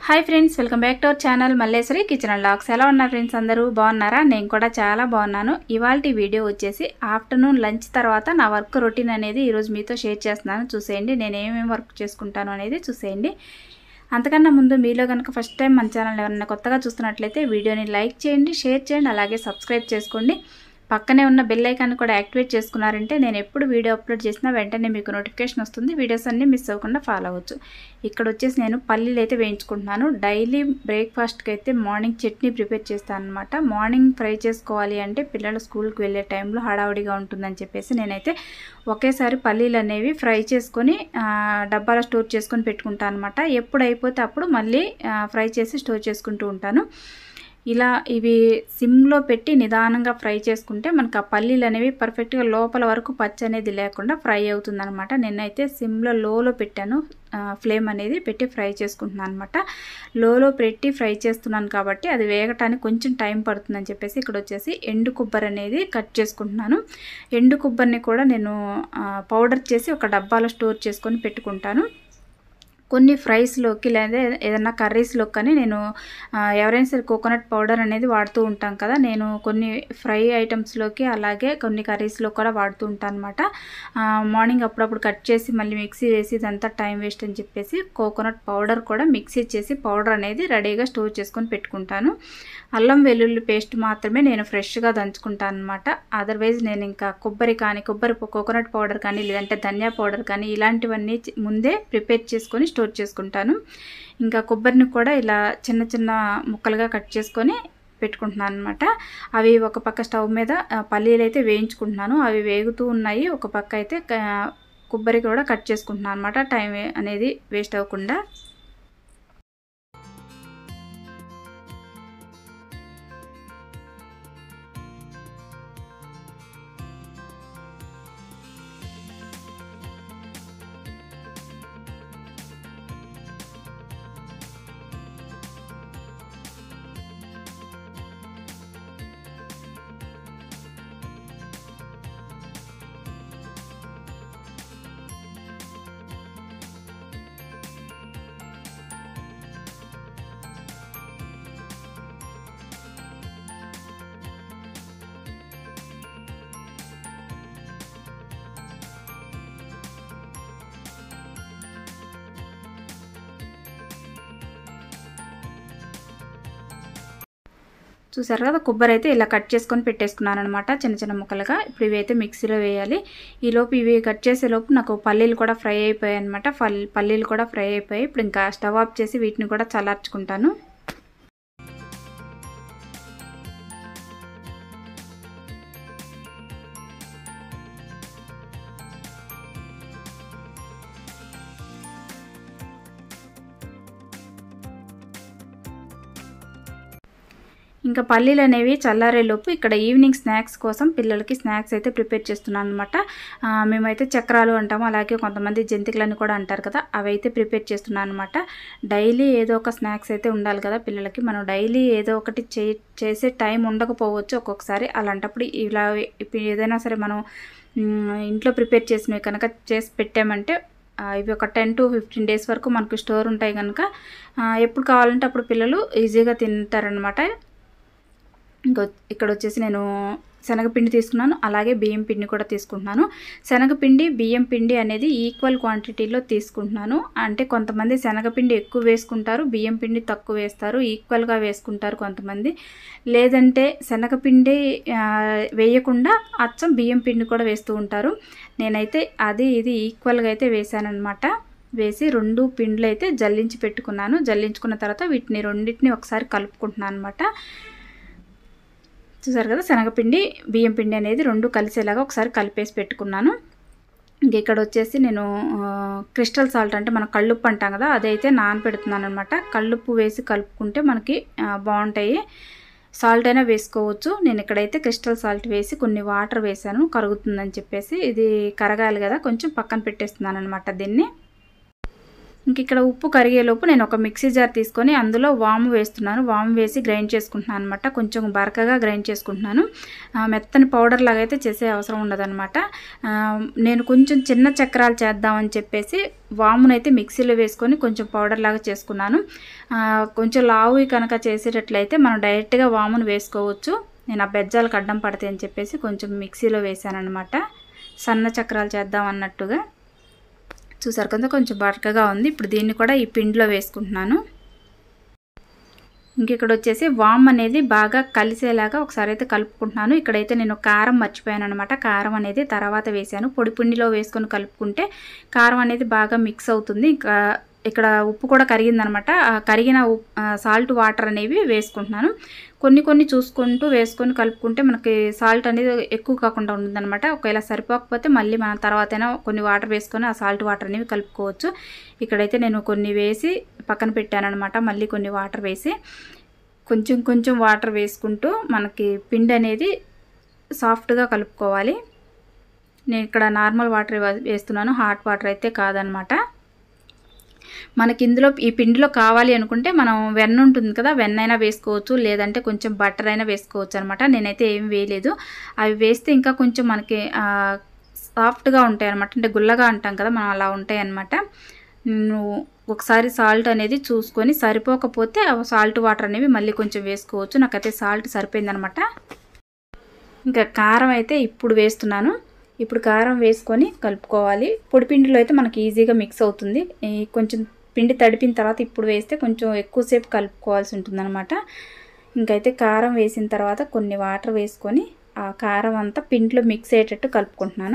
hi friends welcome back to our channel Malleswari kitchen and vlogs ఎలా ఉన్నారు friends అందరూ బాగున్నారా నేను కూడా చాలా బాగున్నాను ఇవాళ వీడియో వచ్చేసి ఆఫ్టర్నూన్ లంచ్ తర్వాత నా వర్క్ రొటీన్ అనేది ఈరోజు మీతో షేర్ చేస్తున్నాను చూసేయండి నేను ఏమేమి వర్క్ చేసుకుంటాను అనేది చూసేయండి అంతకన్నా ముందు మీలో కనుక ఫస్ట్ టైం మన ఛానల్ ఎవరైనా కొత్తగా చూస్తున్నట్లయితే వీడియోని లైక్ చేయండి షేర్ చేయండి అలాగే సబ్స్క్రైబ్ చేసుకోండి పక్కనే ఉన్న బెల్ ఐకాన్ కూడా యాక్టివేట్ చేసుకున్నారంటే నేను ఎప్పుడు వీడియో అప్లోడ్ చేసినా వెంటనే మీకు నోటిఫికేషన్ వస్తుంది వీడియోస్ అన్నీ మిస్ అవ్వకుండా ఫాలో అవ్వచ్చు ఇక్కడ వచ్చేసి నేను పల్లీలు అయితే వేయించుకుంటున్నాను డైలీ బ్రేక్ఫాస్ట్కి అయితే మార్నింగ్ చట్నీ ప్రిపేర్ చేస్తాను అనమాట మార్నింగ్ ఫ్రై చేసుకోవాలి అంటే పిల్లలు స్కూల్కి వెళ్ళే టైంలో హడావుడిగా ఉంటుందని చెప్పేసి నేనైతే ఒకేసారి పల్లీలు అనేవి ఫ్రై చేసుకొని ఆ, డబ్బాలో స్టోర్ చేసుకొని పెట్టుకుంటాను అనమాట ఎప్పుడు అయిపోతే అప్పుడు మళ్ళీ ఆ, ఫ్రై చేసి స్టోర్ చేసుకుంటూ ఉంటాను ఇలా ఇవి సిమ్లో పెట్టి నిదానంగా ఫ్రై చేసుకుంటే మనకు ఆ పల్లీలు అనేవి పర్ఫెక్ట్గా లోపల వరకు పచ్చ అనేది లేకుండా ఫ్రై అవుతుందన్నమాట నేనైతే సిమ్లో లోలో పెట్టాను ఆ, ఫ్లేమ్ అనేది పెట్టి ఫ్రై చేసుకుంటున్నాను అనమాట లోలో పెట్టి ఫ్రై చేస్తున్నాను కాబట్టి అది వేగటానికి కొంచెం టైం పడుతుందని చెప్పేసి ఇక్కడ వచ్చేసి ఎండు కొబ్బరి అనేది కట్ చేసుకుంటున్నాను ఎండు కొబ్బరిని కూడా నేను ఆ, పౌడర్ చేసి ఒక డబ్బాలో స్టోర్ చేసుకొని పెట్టుకుంటాను కొన్ని ఫ్రైస్లోకి లేదా ఏదైనా కర్రీస్లోకి కానీ నేను ఆ, ఎవరైనా సరే కోకోనట్ పౌడర్ అనేది వాడుతూ ఉంటాం కదా నేను కొన్ని ఫ్రై ఐటమ్స్లోకి అలాగే కొన్ని కర్రీస్లో కూడా వాడుతూ ఉంటాను అనమాట మార్నింగ్ అప్పుడప్పుడు కట్ చేసి మళ్ళీ మిక్సీ వేసి ఇదంతా టైం వేస్ట్ అని చెప్పేసి కోకోనట్ పౌడర్ కూడా మిక్సీ చేసి పౌడర్ అనేది రెడీగా స్టోర్ చేసుకొని పెట్టుకుంటాను అల్లం వెల్లుల్లి పేస్ట్ మాత్రమే నేను ఫ్రెష్గా దంచుకుంటాను అనమాట అదర్వైజ్ నేను ఇంకా కొబ్బరి కానీ కొబ్బరి కోకోనట్ పౌడర్ కానీ లేదంటే ధనియా పౌడర్ కానీ ఇలాంటివన్నీ చి- ముందే ప్రిపేర్ చేసుకొని స్టోర్ చేసుకుంటాను ఇంకా కొబ్బరిని కూడా ఇలా చిన్న చిన్న ముక్కలుగా కట్ చేసుకొని పెట్టుకుంటున్నాను అనమాట అవి ఒక పక్క స్టవ్ మీద ఆ, పల్లీలు అయితే వేయించుకుంటున్నాను అవి వేగుతూ ఉన్నాయి ఒక పక్క అయితే క- కొబ్బరి కూడా కట్ చేసుకుంటున్నాను అనమాట టైం అనేది వేస్ట్ అవ్వకుండా చూసారు కదా కొబ్బరి అయితే ఇలా కట్ చేసుకొని పెట్టేసుకున్నాను అనమాట చిన్న చిన్న ముక్కలుగా ఇప్పుడు ఇవి అయితే మిక్సీలో వేయాలి ఈ లోపు ఇవి కట్ చేసే లోపు నాకు పల్లీలు కూడా ఫ్రై అయిపోయాయి అనమాట పల్లీలు కూడా ఫ్రై అయిపోయాయి ఇప్పుడు ఇంకా స్టవ్ ఆఫ్ చేసి వీటిని కూడా చల్లార్చుకుంటాను ఇంకా పల్లీలు అనేవి చల్లారేలోపు ఇక్కడ ఈవినింగ్ స్నాక్స్ కోసం పిల్లలకి స్నాక్స్ అయితే ప్రిపేర్ చేస్తున్నాను అనమాట మేమైతే చక్రాలు అంటాము అలాగే కొంతమంది జంతికలని కూడా అంటారు కదా అవి అయితే ప్రిపేర్ చేస్తున్నాను అనమాట డైలీ ఏదో ఒక స్నాక్స్ అయితే ఉండాలి కదా పిల్లలకి మనం డైలీ ఏదో ఒకటి చే చేసే టైం ఉండకపోవచ్చు ఒక్కొక్కసారి అలాంటప్పుడు ఇలా ఇప్పుడు ఏదైనా సరే మనం మ్, ఇంట్లో ప్రిపేర్ చేసినవి కనుక చేసి పెట్టామంటే ఆ, ఇవి ఒక టెన్ టు ఫిఫ్టీన్ డేస్ వరకు మనకు స్టోర్ ఉంటాయి కనుక ఆ, ఎప్పుడు కావాలంటే అప్పుడు పిల్లలు ఈజీగా తింటారనమాట ఇంకో ఇక్కడ వచ్చేసి నేను శనగపిండి తీసుకున్నాను అలాగే బియ్యం పిండి కూడా తీసుకుంటున్నాను శనగపిండి బియ్యం పిండి అనేది ఈక్వల్ క్వాంటిటీలో తీసుకుంటున్నాను అంటే కొంతమంది శనగపిండి ఎక్కువ వేసుకుంటారు బియ్యం పిండి తక్కువ వేస్తారు ఈక్వల్గా వేసుకుంటారు కొంతమంది లేదంటే శనగపిండి ఆ, వేయకుండా అచ్చం బియ్యం పిండి కూడా వేస్తూ ఉంటారు నేనైతే అది ఇది ఈక్వల్గా అయితే వేసానమాట వేసి రెండు పిండ్లు అయితే జల్లించి పెట్టుకున్నాను జల్లించుకున్న తర్వాత వీటిని రెండింటిని ఒకసారి కలుపుకుంటున్నాను అనమాట చూసారు కదా శనగపిండి బియ్యం పిండి అనేది రెండు కలిసేలాగా ఒకసారి కలిపేసి పెట్టుకున్నాను ఇంక ఇక్కడ వచ్చేసి నేను ఆ, క్రిస్టల్ సాల్ట్ అంటే మనం కళ్ళుప్పు అంటాం కదా అదైతే నానపెడుతున్నాను అనమాట కళ్ళుప్పు వేసి కలుపుకుంటే మనకి ఆ, బాగుంటాయి సాల్ట్ అయినా వేసుకోవచ్చు నేను ఇక్కడైతే క్రిస్టల్ సాల్ట్ వేసి కొన్ని వాటర్ వేసాను కరుగుతుందని చెప్పేసి ఇది కరగాలి కదా కొంచెం పక్కన పెట్టేస్తున్నాను అనమాట దీన్ని ఇంక ఇక్కడ ఉప్పు కరిగేలోపు నేను ఒక మిక్సీ జార్ తీసుకొని అందులో వాము వేస్తున్నాను వాము వేసి గ్రైండ్ చేసుకుంటున్నాను అనమాట కొంచెం బరకగా గ్రైండ్ చేసుకుంటున్నాను ఆ, మెత్తని పౌడర్ లాగా అయితే చేసే అవసరం ఉండదన్నమాట ఆ, నేను కొంచెం చిన్న చక్రాలు చేద్దామని చెప్పేసి వామునైతే మిక్సీలో వేసుకొని కొంచెం పౌడర్ లాగా చేసుకున్నాను ఆ, కొంచెం లావు కనుక చేసేటట్లయితే మనం డైరెక్ట్గా వామును వేసుకోవచ్చు నేను ఆ బెజ్జాలకు అడ్డం పడతాయి అని చెప్పేసి కొంచెం మిక్సీలో వేసాను అనమాట సన్న చక్రాలు చేద్దాం అన్నట్టుగా చూసారు కదా కొంచెం బరకగా ఉంది ఇప్పుడు దీన్ని కూడా ఈ పిండిలో వేసుకుంటున్నాను ఇంక ఇక్కడ వచ్చేసి వామ్ అనేది బాగా కలిసేలాగా ఒకసారి అయితే కలుపుకుంటున్నాను ఇక్కడైతే నేను కారం మర్చిపోయాను అనమాట కారం అనేది తర్వాత వేసాను పొడి పిండిలో వేసుకొని కలుపుకుంటే కారం అనేది బాగా మిక్స్ అవుతుంది ఇంకా ఇక్కడ ఉప్పు కూడా కరిగిందనమాట ఆ కరిగిన సాల్ట్ వాటర్ అనేవి వేసుకుంటున్నాను కొన్ని కొన్ని చూసుకుంటూ వేసుకొని కలుపుకుంటే మనకి సాల్ట్ అనేది ఎక్కువ కాకుండా ఉంటుందన్నమాట ఒకవేళ సరిపోకపోతే మళ్ళీ మనం తర్వాతైనా కొన్ని వాటర్ వేసుకొని ఆ సాల్ట్ వాటర్ అనేవి కలుపుకోవచ్చు ఇక్కడైతే నేను కొన్ని వేసి పక్కన పెట్టానమాట మళ్ళీ కొన్ని వాటర్ వేసి కొంచెం కొంచెం వాటర్ వేసుకుంటూ మనకి పిండి అనేది సాఫ్ట్గా కలుపుకోవాలి నేను ఇక్కడ నార్మల్ వాటర్ వేస్తున్నాను హాట్ వాటర్ అయితే కాదనమాట మనకి ఇందులో ఈ పిండిలో కావాలి అనుకుంటే మనం వెన్న ఉంటుంది కదా వెన్న అయినా వేసుకోవచ్చు లేదంటే కొంచెం బటర్ అయినా వేసుకోవచ్చు అనమాట నేనైతే ఏం వేయలేదు అవి వేస్తే ఇంకా కొంచెం మనకి ఆ, సాఫ్ట్గా ఉంటాయి అనమాట అంటే గుల్లగా అంటాం కదా మనం అలా ఉంటాయి అనమాట నువ్వు ఒకసారి సాల్ట్ అనేది చూసుకొని సరిపోకపోతే ఆ సాల్ట్ వాటర్ అనేవి మళ్ళీ కొంచెం వేసుకోవచ్చు నాకైతే సాల్ట్ సరిపోయిందనమాట ఇంకా కారం అయితే ఇప్పుడు వేస్తున్నాను ఇప్పుడు కారం వేసుకొని కలుపుకోవాలి పొడి పిండిలో అయితే మనకి ఈజీగా మిక్స్ అవుతుంది ఈ కొంచెం పిండి తడిపిన తర్వాత ఇప్పుడు వేస్తే కొంచెం ఎక్కువసేపు కలుపుకోవాల్సి ఉంటుందన్నమాట ఇంకైతే కారం వేసిన తర్వాత కొన్ని వాటర్ వేసుకొని ఆ కారం అంతా పిండిలో మిక్స్ అయ్యేటట్టు కలుపుకుంటున్నాను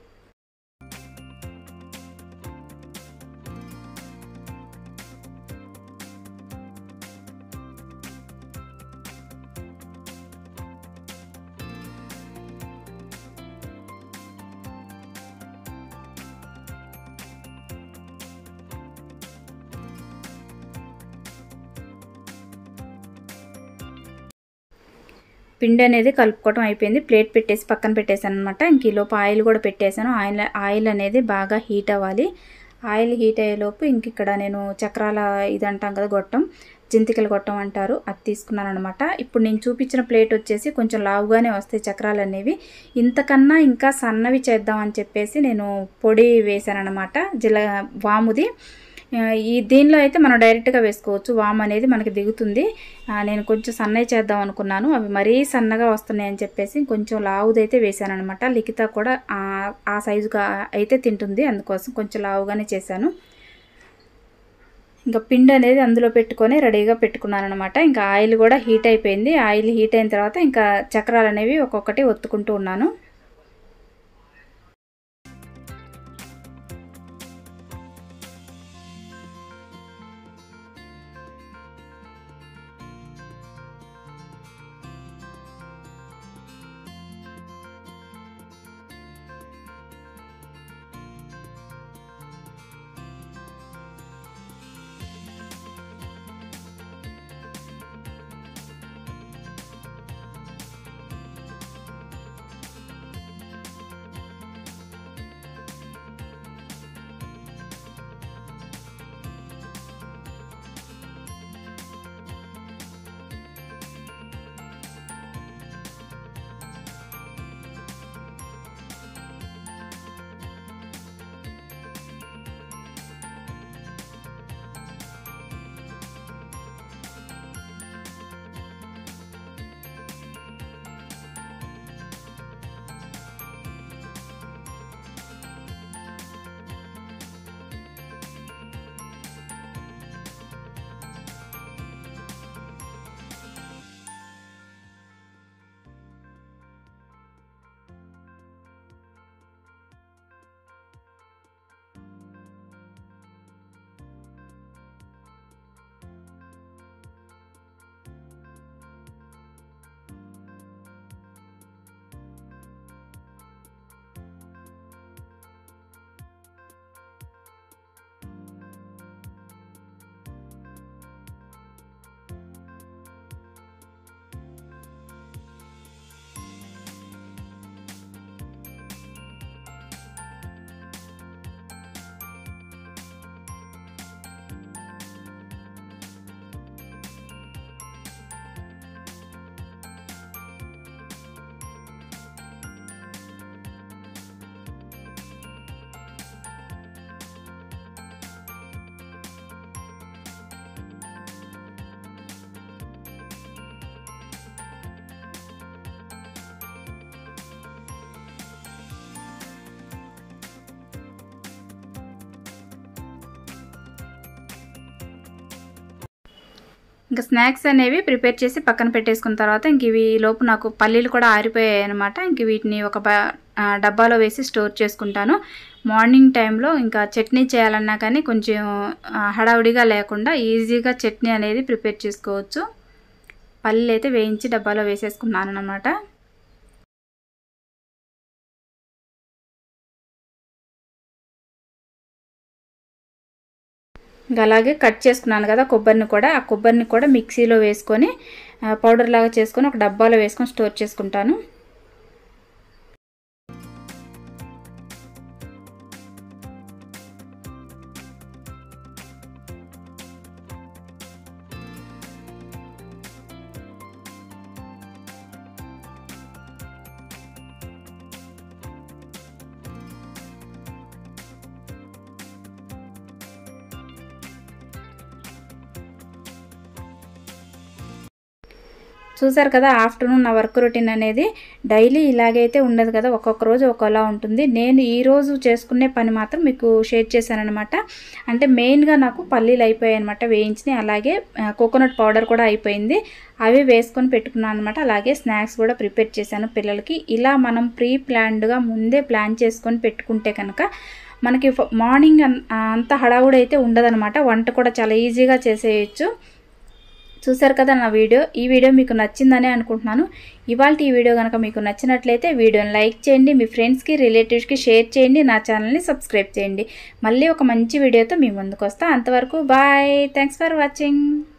పిండి అనేది కలుపుకోవడం అయిపోయింది ప్లేట్ పెట్టేసి పక్కన పెట్టేశాను అనమాట ఇంక ఈలోపు ఆయిల్ కూడా పెట్టేశాను ఆయిల్ ఆయిల్ అనేది బాగా హీట్ అవ్వాలి ఆయిల్ హీట్ అయ్యేలోపు ఇంక ఇక్కడ నేను చక్రాల ఇది అంటాం కదా గొట్టం జింతికల గొట్టం అంటారు అది తీసుకున్నాను అనమాట ఇప్పుడు నేను చూపించిన ప్లేట్ వచ్చేసి కొంచెం లావుగానే వస్తాయి చక్రాలు అనేవి ఇంతకన్నా ఇంకా సన్నవి చేద్దామని చెప్పేసి నేను పొడి వేసాను అనమాట జిల వాముది ఆ, ఈ దీనిలో అయితే మనం డైరెక్ట్గా వేసుకోవచ్చు వామ్ అనేది మనకి దిగుతుంది ఆ, నేను కొంచెం సన్నవి చేద్దాం అనుకున్నాను అవి మరీ సన్నగా వస్తున్నాయి అని చెప్పేసి కొంచెం లావుదైతే వేసాను అనమాట లిఖిత కూడా ఆ, ఆ సైజుగా అయితే తింటుంది అందుకోసం కొంచెం లావుగానే చేశాను ఇంకా పిండి అనేది అందులో పెట్టుకొని రెడీగా పెట్టుకున్నాను అనమాట ఇంకా ఆయిల్ కూడా హీట్ అయిపోయింది ఆయిల్ హీట్ అయిన తర్వాత ఇంకా చక్రాలు అనేవి ఒక్కొక్కటి ఒత్తుకుంటూ ఉన్నాను ఇంకా స్నాక్స్ అనేవి ప్రిపేర్ చేసి పక్కన పెట్టేసుకున్న తర్వాత ఇంక ఇవి లోపు నాకు పల్లీలు కూడా ఆరిపోయాయి అనమాట ఇంక వీటిని ఒక బ- ఆ, డబ్బాలో వేసి స్టోర్ చేసుకుంటాను మార్నింగ్ టైంలో ఇంకా చట్నీ చేయాలన్నా కానీ కొంచెం ఆ, హడావుడిగా లేకుండా ఈజీగా చట్నీ అనేది ప్రిపేర్ చేసుకోవచ్చు పల్లీలు అయితే వేయించి డబ్బాలో వేసేసుకున్నాను అనమాట ఇంకా అలాగే కట్ చేసుకున్నాను కదా కొబ్బరిని కూడా ఆ కొబ్బరిని కూడా మిక్సీలో వేసుకొని ఆ, పౌడర్ లాగా చేసుకొని ఒక డబ్బాలో వేసుకొని స్టోర్ చేసుకుంటాను చూసారు కదా ఆఫ్టర్నూన్ నా వర్క్ రొటీన్ అనేది డైలీ ఇలాగైతే ఉండదు కదా ఒక్కొక్క రోజు ఒక్కోలా ఉంటుంది నేను ఈ రోజు చేసుకునే పని మాత్రం మీకు షేర్ చేశానఅనమాట అంటే మెయిన్గా నాకు పల్లీలు అయిపోయాయి అనమాట వేయించినాయి అలాగే కోకోనట్ పౌడర్ కూడా అయిపోయింది అవి వేసుకొని పెట్టుకున్నాను అనమాట అలాగే స్నాక్స్ కూడా ప్రిపేర్ చేశాను పిల్లలకి ఇలా మనం ప్రీ ప్లాన్డ్గా ముందే ప్లాన్ చేసుకొని పెట్టుకుంటే కనుక మనకి ఫ- మార్నింగ్ అన్- అంత హడావుడి అయితే ఉండదన్నమాట వంట కూడా చాలా ఈజీగా చేసేయచ్చు చూసారు కదా నా వీడియో ఈ వీడియో మీకు నచ్చిందని అనుకుంటున్నాను ఇవాళ ఈ వీడియో కనుక మీకు నచ్చినట్లయితే వీడియోని లైక్ చేయండి మీ ఫ్రెండ్స్కి రిలేటివ్స్కి షేర్ చేయండి నా ఛానల్ని సబ్స్క్రైబ్ చేయండి మళ్ళీ ఒక మంచి వీడియోతో మీ ముందుకు వస్తా అంతవరకు బాయ్ థ్యాంక్స్ ఫర్ వాచింగ్